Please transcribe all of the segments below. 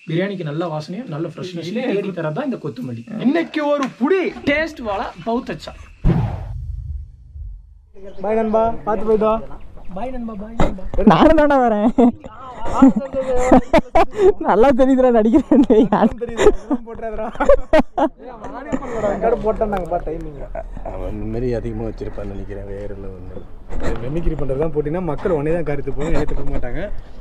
பிரியாணிக்கு நல்ல வாசனையும் நல்ல ஃப்ரெஷ்னஸ் தேடி தரதான் இந்த கொத்தமல்லி இன்னைக்கு ஒரு புடி டேஸ்ட் வாழ பவுத் அச்சா பாய் நண்பா பார்த்து போய்தோ பாய் நண்பா பாய் நண்பா நானும் தானே வரேன் நல்லா தெரியுதுடா நடிக்கிறேன் போட்டேன் நாங்கள் டைமிங் அவன் மெமரி அதிகமாக வச்சிருப்பான்னு நினைக்கிறேன் வேற இல்லை ஒன்று மெமிக்ரி பண்ணுறது தான் போட்டிங்கன்னா மக்கள் உடனே தான் கருத்து போகணும் ஏற்று போக மாட்டாங்க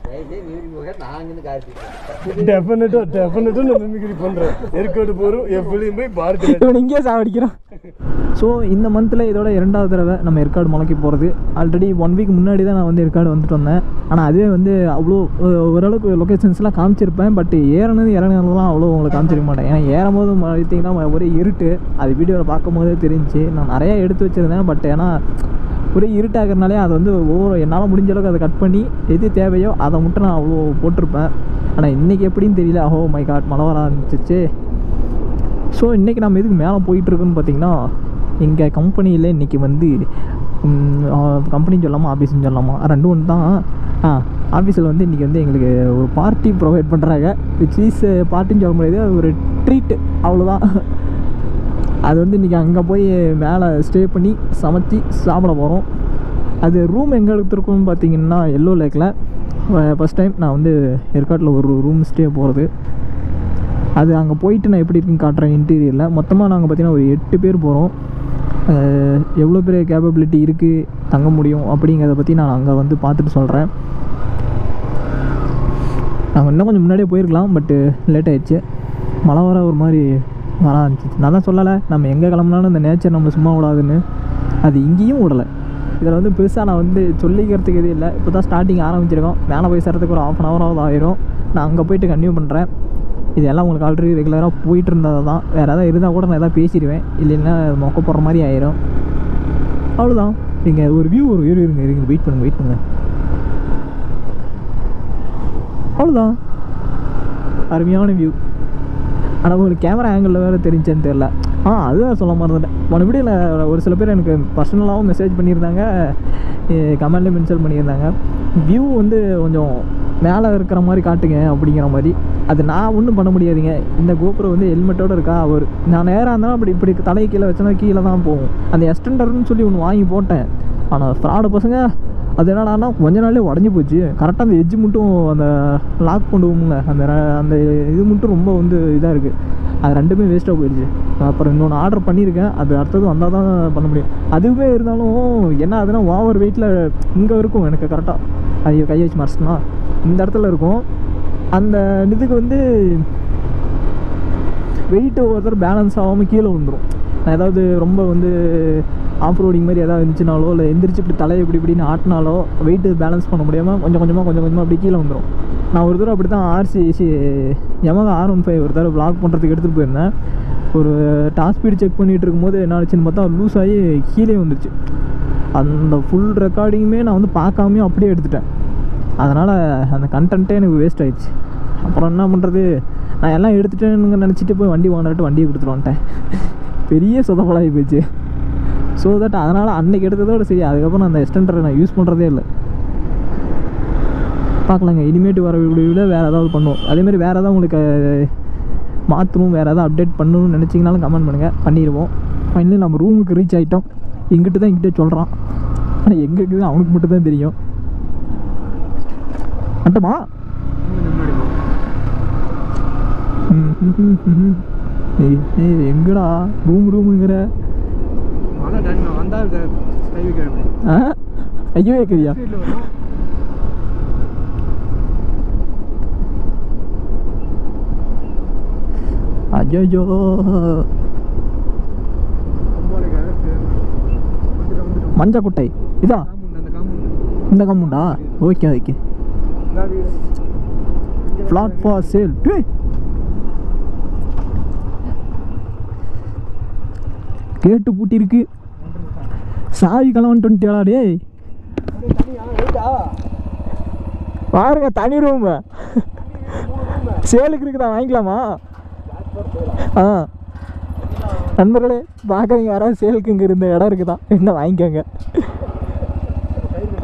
டெஃபினட்டாக டெஃபினட்டாக நான் மெமிக்ரி பண்ணுறேன் ஏற்காடு போகிறோம் எப்படியும் போய் பார்த்து இவன் இங்கேயே சாவடிக்கிறான் ஸோ இந்த மந்தில் இதோட இரண்டாவது தடவை நம்ம ஏற்காடு மலைக்கு போகிறது ஆல்ரெடி ஒன் வீக் முன்னாடி தான் நான் வந்து ஏற்காடு வந்துட்டு வந்தேன் ஆனால் அதுவே வந்து அவ்வளோ அஹ், ஓரளவுக்கு லொக்கேஷன்ஸ்லாம் காமிச்சிருப்பேன் பட் ஏறினது இறங்கினதுலாம் அவ்வளோ உங்களுக்கு காமிச்சிருக்க மாட்டேன் ஏன்னா ஏறும் போது பார்த்தீங்கன்னா ஒரே இருட்டு அது வீடியோவில் பார்க்கும் போதே தெரிஞ்சுச்சு நான் நிறையா எடுத்து வச்சுருந்தேன் பட் ஏன்னா ஒரே இருட்டாகிறனாலே அதை வந்து ஒவ்வொரு என்னால் முடிஞ்ச அளவுக்கு அதை கட் பண்ணி எது தேவையோ அதை மட்டும் நான் அவ்வளோ போட்டிருப்பேன் ஆனால் இன்றைக்கி எப்படின்னு தெரியல ஓ மை காட் மழை வர ஆரம்பிச்சிச்சு ஸோ இன்றைக்கி நம்ம எதுக்கு மேலே போயிட்டுருக்குன்னு பார்த்தீங்கன்னா எங்கள் கம்பெனியில் இன்றைக்கி வந்து கம்பெனின்னு சொல்லாமா ஆஃபீஸ்னு சொல்லாமா ரெண்டும் ஒன்று தான் ஆ ஆஃபீஸில் வந்து இன்றைக்கி வந்து எங்களுக்கு ஒரு பார்ட்டி ப்ரொவைட் பண்ணுறாங்க விச் இஸ் பார்ட்டின்னு சொல்ல முடியாது அது ஒரு ட்ரீட்டு அவ்வளோதான் அது வந்து இன்றைக்கி அங்கே போய் மேலே ஸ்டே பண்ணி சமைச்சு சாப்பிட போகிறோம் அது ரூம் எங்கே எடுத்துருக்கோம்னு பார்த்தீங்கன்னா எல்லோ லேக்கில் ஃபஸ்ட் டைம் நான் வந்து ஏற்காட்டில் ஒரு ரூம் ஸ்டே போகிறது அது அங்கே போயிட்டு நான் எப்படி இருக்குன்னு காட்டுறேன் இன்டீரியரில் மொத்தமாக நாங்கள் பார்த்தீங்கன்னா ஒரு எட்டு பேர் போகிறோம் எவ்வளோ பெரிய கேப்பபிலிட்டி இருக்குது தங்க முடியும் அப்படிங்கிறத பற்றி நான் அங்கே வந்து பார்த்துட்டு சொல்கிறேன் நாங்கள் இன்னும் கொஞ்சம் முன்னாடியே போயிருக்கலாம் பட்டு லேட் ஆயிடுச்சு மழை வர ஒரு மாதிரி வர ஆரம்பிச்சிச்சு நான் தான் சொல்லலை நம்ம எங்கே கிளம்புனாலும் இந்த நேச்சர் நம்மளை சும்மா விடாதுன்னு அது இங்கேயும் விடலை இதில் வந்து பெருசாக நான் வந்து சொல்லிக்கிறதுக்கு எதுவும் இல்லை இப்போ தான் ஸ்டார்டிங் ஆரம்பிச்சிருக்கோம் மேலே போய் சேர்றதுக்கு ஒரு ஆஃப் அன் ஹவராவது ஆயிரும் நான் அங்கே போயிட்டு கன்டினியூ பண்ணுறேன் இது எல்லாம் உங்களுக்கு ஆல்ரெடி ரெகுலராக போயிட்டு இருந்தது தான் வேறு ஏதாவது இருந்தால் கூட நான் எதாவது பேசிடுவேன் இல்லைன்னா மொக்க போடுற மாதிரி ஆயிரும் அவ்வளோதான் இங்கே ஒரு வியூ ஒரு வியூ இருங்க இருங்க வெயிட் பண்ணுங்க வெயிட் பண்ணுங்க அவ்வளோதான் அருமையான வியூ ஆனால் உங்களுக்கு கேமரா ஆங்கிளில் வேறு தெரிஞ்சேன்னு தெரில ஆ அதுதான் சொல்ல மறந்துட்டேன் போன வீடியோவில் ஒரு சில பேர் எனக்கு பர்சனலாகவும் மெசேஜ் பண்ணியிருந்தாங்க கமெண்ட்லேயும் மென்ஷன் பண்ணியிருந்தாங்க வியூ வந்து கொஞ்சம் மேலே இருக்கிற மாதிரி காட்டுங்க அப்படிங்கிற மாதிரி அது நான் ஒன்றும் பண்ண முடியாதுங்க இந்த கோபுரம் வந்து ஹெல்மெட்டோடு இருக்கா அவர் நான் நேராக இருந்தாலும் அப்படி இப்படி தலை கீழே வச்சோன்னா கீழே தான் போகும் அந்த எக்ஸ்டெண்டர்னு சொல்லி ஒன்று வாங்கி போட்டேன் ஆனால் ஃப்ராடு பசங்க அது என்னடான்னா கொஞ்ச நாள்லயே உடஞ்சி போச்சு கரெக்டாக அந்த எட்ஜ் மட்டும் அந்த லாக் பண்ணுவோமுங்க அந்த ர- அந்த இது மட்டும் ரொம்ப வந்து இதாக இருக்குது அது ரெண்டுமே வேஸ்ட்டாக போயிடுச்சு அப்புறம் இன்னொன்று ஆர்டர் பண்ணியிருக்கேன் அது அடுத்தது வந்தால் தான் பண்ண முடியும் அதுவே இருந்தாலும் என்ன ஆகுதுன்னா ஓவர் வெயிட்டில் இங்கே இருக்கும் எனக்கு கரெக்டாக ஐயோ கை வச்சு மறைச்சினா இந்த இடத்துல இருக்கும் அந்த இதுக்கு வந்து வெயிட் ஒருத்தர் பேலன்ஸ் ஆகாமல் கீழே விழுந்துரும் நான் ஏதாவது ரொம்ப வந்து ஆஃப் ரோடிங் மாதிரி ஏதாவது இருந்துச்சுனாலோ இல்லை எந்திரிச்சு இப்படி தலையை இப்படி இப்படின்னு ஆட்டினாலோ வெயிட்டு பேலன்ஸ் பண்ண முடியாமல் கொஞ்சம் கொஞ்சமாக கொஞ்சம் கொஞ்சமாக அப்படி கீழே வந்துடும் நான் ஒரு தடவை அப்படி தான் R C C Yamaha R one five ஒரு தடவை ப்ளாக் பண்ணுறதுக்கு எடுத்துகிட்டு போயிருந்தேன் ஒரு டாப் ஸ்பீடு செக் பண்ணிகிட்டு இருக்கும்போது என்ன ஆச்சுன்னு பார்த்தா லூஸ் ஆகி கீழே வந்துருச்சு அந்த ஃபுல் ரெக்கார்டிங்குமே நான் வந்து பார்க்காமயே அப்படியே எடுத்துட்டேன் அதனால் அந்த கண்டென்ட்டே எனக்கு வேஸ்ட் ஆயிடுச்சு அப்புறம் என்ன பண்ணுறது நான் எல்லாம் எடுத்துட்டேன்னு நினச்சிட்டு போய் வண்டி வாங்கிட்டு வண்டியை கொடுத்துட்டு வந்துட்டேன் பெரிய சொதப்பலாகி போச்சு ஸோ தட் அதனால் அன்னைக்கு எடுத்ததோட சரி அதுக்கப்புறம் அந்த எக்ஸ்டெண்டரை நான் யூஸ் பண்ணுறதே இல்லை பார்க்கலாங்க இனிமேட்டு வர வீடியோவில் வேறு ஏதாவது பண்ணுவோம் அதேமாதிரி வேறு ஏதாவது உங்களுக்கு மாற்றணும் வேறு ஏதாவது அப்டேட் பண்ணணும்னு நினச்சிங்கனாலும் கமெண்ட் பண்ணுங்கள் பண்ணிடுவோம் ஃபைனலி நம்ம ரூமுக்கு ரீச் ஆகிட்டோம் இங்கிட்டு தான் இங்கிட்டே சொல்கிறான் ஆனால் எங்கே இருக்குது அவனுக்கு மட்டும் தான் தெரியும் அட்டமா எங்கடா ரூம் ரூமுங்கிற மழை டன் வந்தால் கை வைக்கிறேன் ஆ ஐயோ கேட்குறியா ஐயோ மஞ்சக்குட்டை இதா அந்த காம்பவுண்ட் இந்த கம்முண்டா okay okay flat for sale கேட்டு பூட்டி இருக்கு சாவி கலவன் டுவெண்ட்டி டேய் பாருங்க தனி ரூம் சேலுக்கு இருக்குதா வாங்கிக்கலாமா ஆ நண்பர்களே பார்க்குறீங்க யாராவது சேலுக்கு இங்கே இருந்த இடம் இருக்குதா என்ன வாங்கிக்கோங்க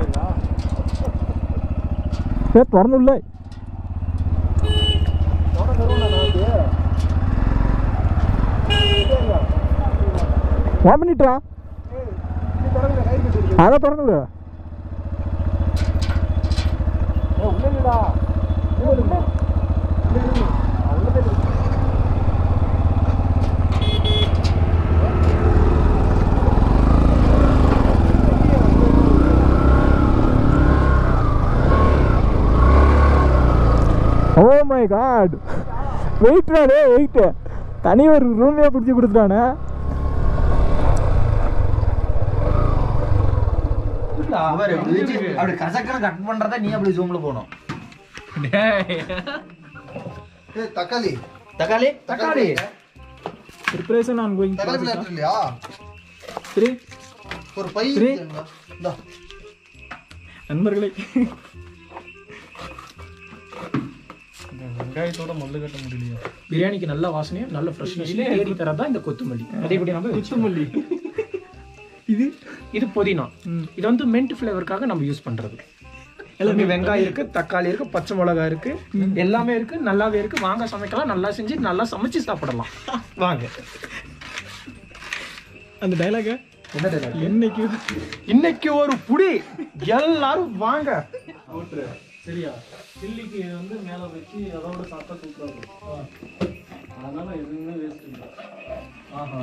ஏ திறந்துள்ள ஓன் பண்ணிட்டா அதை திறந்து விடு ஓ மை காட் வெயிட்ரா டே வெயிட் தனி ஒரு ரூமையாக பிடிச்சி கொடுத்துட்டானே அவரு விஜய் அப்படி கசக்கன கட் பண்றதா நீ அப்படி ஜூம்ல போகணும் தக்காளி தக்காளி தக்காளி ப்ரிப்பரேஷன் ஆன் கோயிங் தக்காளி பிளாட் இல்லையா த்ரீ ஒரு பை சரி. இருக்குங்க. இந்தா. நண்பர்களே வெங்காயத்தோட மல்லு கட்ட முடியலையா பிரியாணிக்கு நல்ல வாசனையும் நல்ல ஃப்ரெஷ்னஸ் தேடி தரதான் இந்த கொத்தமல்லி அதே இப்படி நம்ம கொத்தமல்லி இது இது புதினா இது வந்து மென்ட் ஃப்ளேவருக்காக நம்ம யூஸ் பண்றது எல்லாமே வெங்காயம் இருக்கு தக்காளி இருக்கு பச்சை மிளகாய் இருக்கு எல்லாமே இருக்கு நல்லாவே இருக்கு வாங்க சமைக்கலாம் நல்லா செஞ்சு நல்லா சமைச்சு சாப்பிடலாம் வாங்க அந்த டைலாக என்ன dialogue? என்னைக்கு இன்னைக்கு ஒரு புடி எல்லாரும் வாங்க சரியா சில்லிக்கு வந்து மேல வச்சு அதோட சாப்பிட்டா சூப்பரா இருக்கும் அதனால எதுவுமே வேஸ்ட் இல்லை ஆஹா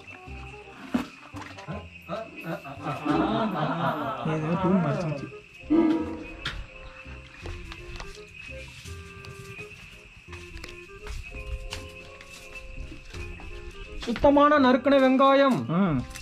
ஏதோ டூன் மறைச்சிச்சு சுத்தமான நறுக்கின வெங்காயம் ஆ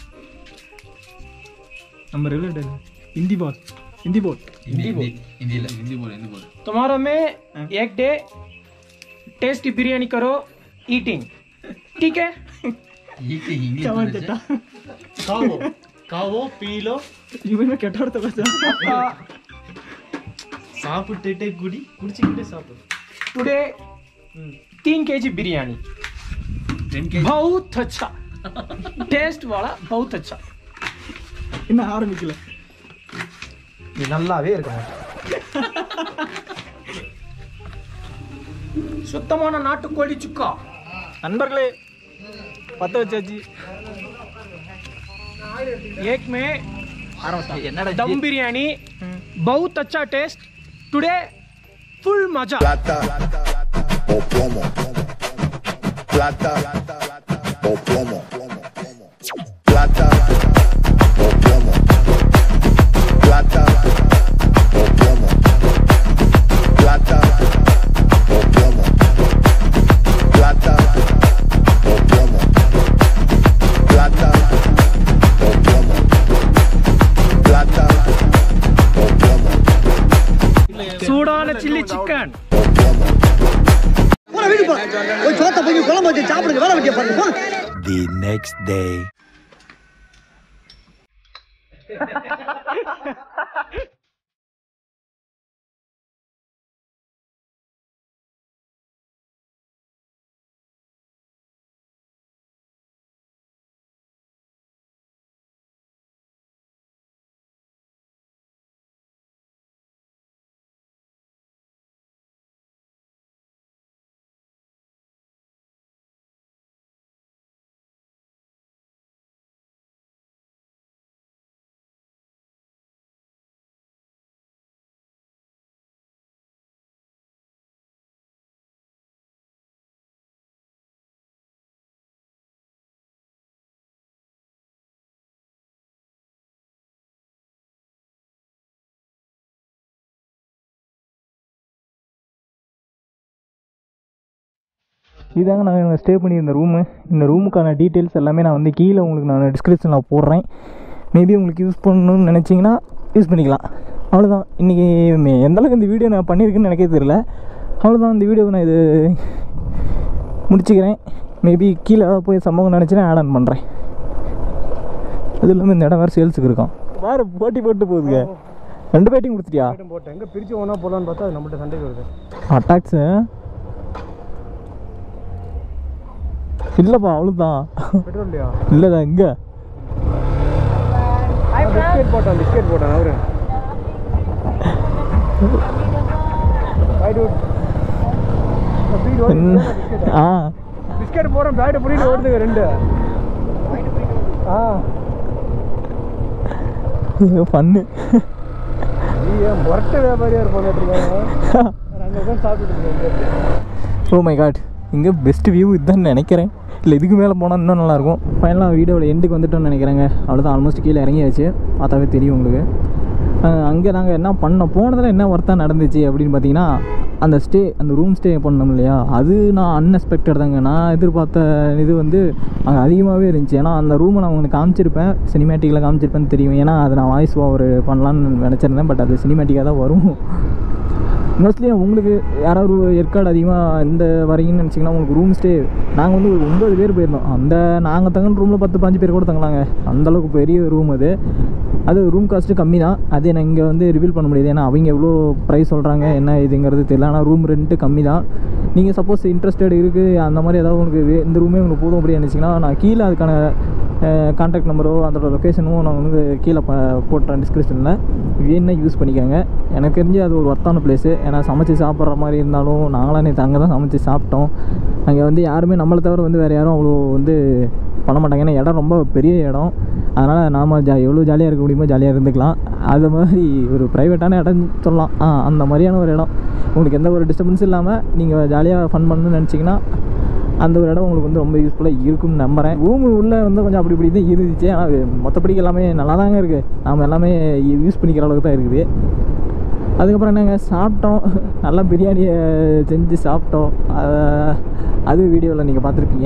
நம்ம regular dialogue Hindi pass Hindi போட் இந்தியில ஹிந்தி போல ஹிந்தி போல तुम्हारा में एक डे टेस्टी बिरयानी करो ईटिंग ठीक है ஈட்டி ஹிந்தி கமெண்ட் கேட்டா காவோ காவோ பீலோ இவனுமே கெட்ட வார்த்தை பேசுறான் சாப்பிட்டுட்டே குடி குடிச்சுக்கிட்டே சாப்பிடு टुडे तीन के जी बिरयानी बहुत अच्छा टेस्ट वाला बहुत अच्छा இன்னும் ஆரம்பிக்கல இது நல்லாவே இருக்க மாட்டேன் சுத்தமான நாட்டுக்கோழி சுக்கா நண்பர்களே பத்த வச்சாச்சு एक में என்னடா दम बिरयानी बहुत अच्छा टेस्ट टुडे फुल मजा plata o plomo. Plata o plomo. Plata o plomo. Plata o plomo. Plata o plomo. Plata o plomo. Plata o plomo. Plata o plomo. சூடான chilli chicken The next day. இதாங்க நான் stay பண்ணியிருந்த room இந்த ரூமுக்கான details எல்லாமே நான் வந்து கீழே உங்களுக்கு நான் டிஸ்கிரிப்ஷனில் போடுறேன் மேபி உங்களுக்கு யூஸ் பண்ணணும்னு நினச்சிங்கன்னா யூஸ் பண்ணிக்கலாம் அவ்வளோதான் இன்றைக்கி எந்த அளவுக்கு இந்த வீடியோ நான் பண்ணியிருக்கேன்னு எனக்கே தெரியல அவ்வளோதான் இந்த வீடியோவை நான் இது முடிச்சுக்கிறேன் மேபி கீழே போய் சம்பவம் நினச்சினா ஆட் ஆன் பண்ணுறேன் அது இல்லாமல் இந்த இடம் வேறு சேல்ஸுக்கு இருக்கும் வேறு போட்டி போட்டு போகுதுங்க ரெண்டு பேட்டிங் கொடுத்துட்டியா போட்டேன் எங்க பிரிச்சு ஒன்றா போலான்னு பார்த்தா அது நம்மள்ட்ட சண்டைக்கு வருது அட்டாக்ஸு இல்லைப்பா அவ்வளோதான் பெட்ரோல் இல்லையா இல்லைதா இங்கே பிஸ்கெட் போட்டான் பிஸ்கெட் போட்டான் அவரு ஆ பிஸ்கெட் போறேன் பேட்டை புரியுது ஓடுதுங்க ரெண்டு ஆ பண்ணு நீ ஏன் முரட்டு வியாபாரியாக இருப்பாங்க அங்கே உட்காந்து சாப்பிட்டுட்டு ஓ மை காட் இங்கே பெஸ்ட் வியூ இதுதான் நினைக்கிறேன் இல்லை இதுக்கு மேலே போனால் இன்னும் நல்லாயிருக்கும் ஃபைனலாக வீடியோவில் எண்டுக்கு வந்துட்டோம்னு நினைக்கிறேங்க அவ்வளோதான் ஆல்மோஸ்ட் கீழே இறங்கியாச்சு பார்த்தாவே தெரியும் உங்களுக்கு அங்கே நாங்கள் என்ன பண்ணோம் போனதில் என்ன ஒர்த்தாக நடந்துச்சு அப்படின்னு பார்த்தீங்கன்னா அந்த ஸ்டே அந்த ரூம் ஸ்டே பண்ணோம் இல்லையா அது நான் அன்எக்ஸ்பெக்டட் தாங்க நான் எதிர்பார்த்த இது வந்து அங்கே அதிகமாகவே இருந்துச்சு ஏன்னா அந்த ரூமை நான் உங்களுக்கு காமிச்சிருப்பேன் சினிமேட்டிக்கில் காமிச்சிருப்பேன்னு தெரியும் ஏன்னா அது நான் வாய்ஸ் ஓவர் பண்ணலான்னு நினச்சிருந்தேன் பட் அது சினிமேட்டிக்காக தான் வரும் மோஸ்ட்லி உங்களுக்கு யாராவது ஏற்காடு அதிகமாக இந்த வரீங்கன்னு நினச்சிங்கன்னா உங்களுக்கு ரூம் ஸ்டே நாங்கள் வந்து ஒரு ஒம்பது பேர் போயிருந்தோம் அந்த நாங்கள் தங்கின ரூமில் பத்து பாஞ்சு பேர் கூட தங்கலாங்க அந்தளவுக்கு பெரிய ரூம் அது அது ரூம் காஸ்ட்டு கம்மி தான் அது நான் இங்கே வந்து ரிவீல் பண்ண முடியாது ஏன்னா அவங்க எவ்வளோ ப்ரைஸ் சொல்கிறாங்க என்ன இதுங்கிறது தெரியல ஆனால் ரூம் ரெண்ட்டு கம்மி தான் நீங்கள் சப்போஸ் இன்ட்ரெஸ்டட் இருக்குது அந்த மாதிரி ஏதாவது உங்களுக்கு வே- இந்த ரூமே உங்களுக்கு போதும் அப்படின்னு நினச்சிங்கன்னா நான் கீழே அதுக்கான கான்டாக்ட் நம்பரோ அதோட லொக்கேஷனும் நான் வந்து கீழே ப போட்டுறேன் டிஸ்கிரிப்ஷனில் வேணுன்னா யூஸ் பண்ணிக்கோங்க எனக்கு தெரிஞ்சு அது ஒரு ஒர்த்தான பிளேஸு ஏன்னா சமைச்சு சாப்பிட்ற மாதிரி இருந்தாலும் நாங்களாம் நேற்று அங்கே தான் சமைச்சு சாப்பிட்டோம் அங்கே வந்து யாருமே நம்மளை தவிர வந்து வேறு யாரும் அவ்வளோ வந்து பண்ண மாட்டாங்க ஏன்னா இடம் ரொம்ப பெரிய இடம் அதனால் நாம் ஜா எவ்வளோ ஜாலியாக இருக்க முடியுமோ ஜாலியாக இருந்துக்கலாம் அது மாதிரி ஒரு ப்ரைவேட்டான இடம் சொல்லலாம் ஆ அந்த மாதிரியான ஒரு இடம் உங்களுக்கு எந்த ஒரு டிஸ்டர்பன்ஸும் இல்லாமல் நீங்கள் ஜாலியாக ஃபன் பண்ணணும்னு நினச்சிங்கன்னா அந்த ஒரு இடம் உங்களுக்கு வந்து ரொம்ப யூஸ்ஃபுல்லாக இருக்கும்னு நம்புகிறேன் ரூமு உள்ளே வந்து கொஞ்சம் அப்படி இப்படி தான் இருந்துச்சு ஆனால் மற்றபடி எல்லாமே நல்லா தாங்க இருக்குது நாம் எல்லாமே யூஸ் பண்ணிக்கிற அளவுக்கு தான் இருக்குது அதுக்கப்புறம் என்னங்க சாப்பிட்டோம் நல்லா பிரியாணியை செஞ்சு சாப்பிட்டோம் அஹ் அது வீடியோவில் நீங்கள் பார்த்துருப்பீங்க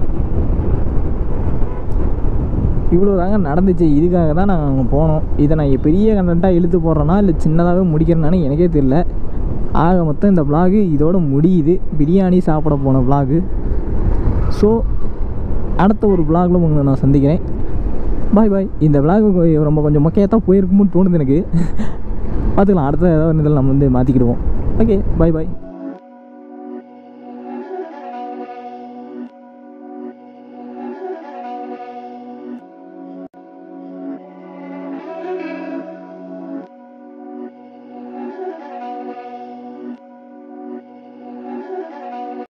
இவ்வளோ தாங்க நடந்துச்சு இதுக்காக தான் நாங்கள் அங்கே போனோம் இதை நான் பெரிய கண்டென்ட்டாக இழுத்து போடுறேன்னா இல்லை சின்னதாகவே முடிக்கிறேனானு எனக்கே தெரியல ஆக மொத்தம் இந்த vlog இதோட முடியுது பிரியாணி சாப்பிட போன vlog ஸோ அடுத்த ஒரு vlogல உங்களை நான் சந்திக்கிறேன் பாய் பாய் இந்த vlog கொ- ரொம்ப கொஞ்சம் மொக்கையாக தான் போயிருக்கும்னு தோணுது எனக்கு பார்த்துக்கலாம் அடுத்த ஏதாவது இதில் நம்ம வந்து மாற்றிக்கிடுவோம் ஓகே பாய் பாய்